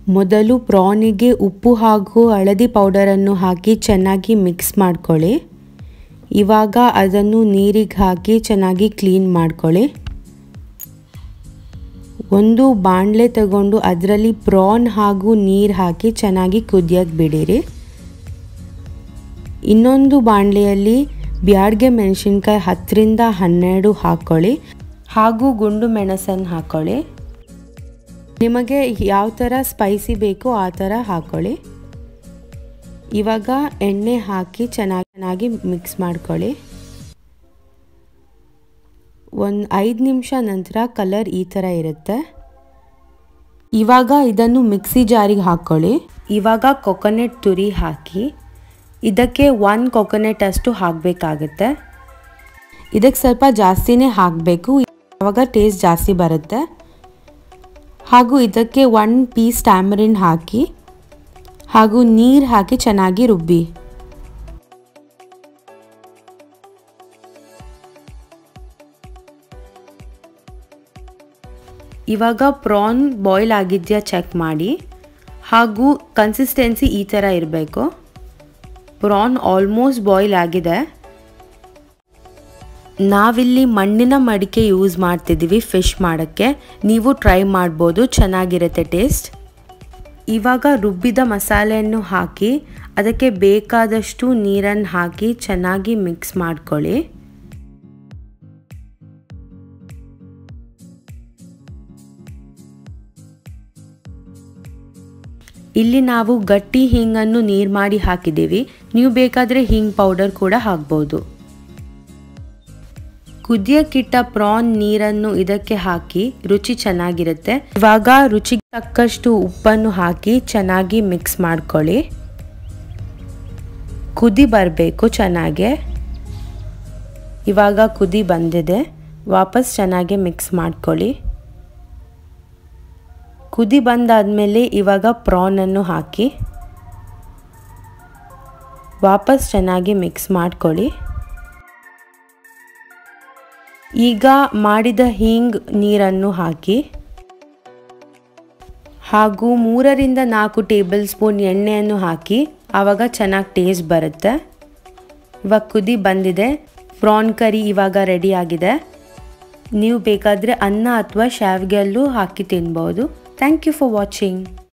ಮೊದಲು ಪ್ರಾನಿಗೆ ಉಪ್ಪು ಹಾಗೂ ಹಳದಿ ಪೌಡರನ್ನು ಹಾಕಿ ಚೆನ್ನಾಗಿ ಮಿಕ್ಸ್ ಮಾಡ್ಕೊಳ್ಳಿ ಇವಾಗ ಅದನ್ನು ನೀರಿಗೆ ಹಾಕಿ ಚೆನ್ನಾಗಿ ಕ್ಲೀನ್ ಮಾಡ್ಕೊಳ್ಳಿ ಒಂದು ಬಾಣಲೆ ತಗೊಂಡು ಅದರಲ್ಲಿ ಪ್ರಾನ್ ಹಾಗೂ ನೀರು ಹಾಕಿ ಚೆನ್ನಾಗಿ ಕುದಿಯೋಕ್ಕೆ ಬಿಡಿರಿ ಇನ್ನೊಂದು ಬಾಣಲೆಯಲ್ಲಿ ಬ್ಯಾಡ್ಗೆ ಮೆಣಸಿನ್ಕಾಯಿ ಹತ್ತರಿಂದ ಹನ್ನೆರಡು ಹಾಕ್ಕೊಳ್ಳಿ ಹಾಗೂ ಗುಂಡು ಮೆಣಸನ್ನು ಹಾಕ್ಕೊಳ್ಳಿ ನಿಮಗೆ ಯಾವ ಥರ ಸ್ಪೈಸಿ ಬೇಕೋ ಆ ಥರ ಹಾಕ್ಕೊಳ್ಳಿ ಇವಾಗ ಎಣ್ಣೆ ಹಾಕಿ ಚೆನ್ನಾಗಿ ಚೆನ್ನಾಗಿ ಮಿಕ್ಸ್ ಮಾಡ್ಕೊಳ್ಳಿ ಒಂದು ಐದು ನಿಮಿಷ ನಂತರ ಕಲರ್ ಈ ಥರ ಇರುತ್ತೆ ಇವಾಗ ಇದನ್ನು ಮಿಕ್ಸಿ ಜಾರಿಗೆ ಹಾಕ್ಕೊಳ್ಳಿ ಇವಾಗ ಕೊಕೊನೆಟ್ ತುರಿ ಹಾಕಿ ಇದಕ್ಕೆ ಒನ್ ಕೊಕೊನೆಟ್ ಅಷ್ಟು ಹಾಕಬೇಕಾಗುತ್ತೆ ಇದಕ್ಕೆ ಸ್ವಲ್ಪ ಜಾಸ್ತಿನೇ ಹಾಕಬೇಕು ಆವಾಗ ಟೇಸ್ಟ್ ಜಾಸ್ತಿ ಬರುತ್ತೆ ಹಾಗೂ ಇದಕ್ಕೆ ಒನ್ ಪೀಸ್ ಟ್ಯಾಮರಿನ್ ಹಾಕಿ ಹಾಗೂ ನೀರು ಹಾಕಿ ಚೆನ್ನಾಗಿ ರುಬ್ಬಿ ಇವಾಗ ಪ್ರಾನ್ ಬಾಯ್ಲ್ ಆಗಿದೆಯಾ ಚೆಕ್ ಮಾಡಿ ಹಾಗೂ ಕನ್ಸಿಸ್ಟೆನ್ಸಿ ಈ ಥರ ಇರಬೇಕು ಪ್ರಾನ್ ಆಲ್ಮೋಸ್ಟ್ ಬಾಯ್ಲ್ ಆಗಿದೆ ನಾವಿಲ್ಲಿ ಮಣ್ಣಿನ ಮಡಿಕೆ ಯೂಸ್ ಮಾಡ್ತಿದ್ದೀವಿ ಫಿಶ್ ಮಾಡೋಕ್ಕೆ ನೀವು ಟ್ರೈ ಮಾಡ್ಬೋದು ಚೆನ್ನಾಗಿರುತ್ತೆ ಟೇಸ್ಟ್ ಇವಾಗ ರುಬ್ಬಿದ ಮಸಾಲೆಯನ್ನು ಹಾಕಿ ಅದಕ್ಕೆ ಬೇಕಾದಷ್ಟು ನೀರನ್ನು ಹಾಕಿ ಚೆನ್ನಾಗಿ ಮಿಕ್ಸ್ ಮಾಡ್ಕೊಳ್ಳಿ ಇಲ್ಲಿ ನಾವು ಗಟ್ಟಿ ಹಿಂಗನ್ನು ನೀರು ಮಾಡಿ ಹಾಕಿದ್ದೀವಿ ನೀವು ಬೇಕಾದರೆ ಹಿಂಗ್ ಪೌಡರ್ ಕೂಡ ಹಾಕ್ಬೋದು ಕುದಿಯಕ್ಕಿಟ್ಟ ಪ್ರಾನ್ ನೀರನ್ನು ಇದಕ್ಕೆ ಹಾಕಿ ರುಚಿ ಚೆನ್ನಾಗಿರುತ್ತೆ ಇವಾಗ ರುಚಿಗೆ ತಕ್ಕಷ್ಟು ಉಪ್ಪನ್ನು ಹಾಕಿ ಚೆನ್ನಾಗಿ ಮಿಕ್ಸ್ ಮಾಡ್ಕೊಳ್ಳಿ ಕುದಿ ಬರಬೇಕು ಚೆನ್ನಾಗೆ ಇವಾಗ ಕುದಿ ಬಂದಿದೆ ವಾಪಸ್ ಚೆನ್ನಾಗಿ ಮಿಕ್ಸ್ ಮಾಡ್ಕೊಳ್ಳಿ ಕುದಿ ಬಂದಾದಮೇಲೆ ಇವಾಗ ಪ್ರಾನನ್ನು ಹಾಕಿ ವಾಪಸ್ ಚೆನ್ನಾಗಿ ಮಿಕ್ಸ್ ಮಾಡ್ಕೊಳ್ಳಿ ಈಗ ಮಾಡಿದ ಹೀಂಗ್ ನೀರನ್ನು ಹಾಕಿ ಹಾಗೂ ಮೂರರಿಂದ ನಾಲ್ಕು ಟೇಬಲ್ ಸ್ಪೂನ್ ಎಣ್ಣೆಯನ್ನು ಹಾಕಿ ಆವಾಗ ಚೆನ್ನಾಗಿ ಟೇಸ್ಟ್ ಬರುತ್ತೆ ಇವಾಗ ಕುದಿ ಬಂದಿದೆ ಪ್ರಾನ್ ಕರಿ ಇವಾಗ ರೆಡಿ ಆಗಿದೆ ನೀವು ಬೇಕಾದರೆ ಅನ್ನ ಅಥವಾ ಶಾವಿಗೆಯಲ್ಲೂ ಹಾಕಿ ತಿನ್ಬೋದು ಥ್ಯಾಂಕ್ ಯು ಫಾರ್ ವಾಚಿಂಗ್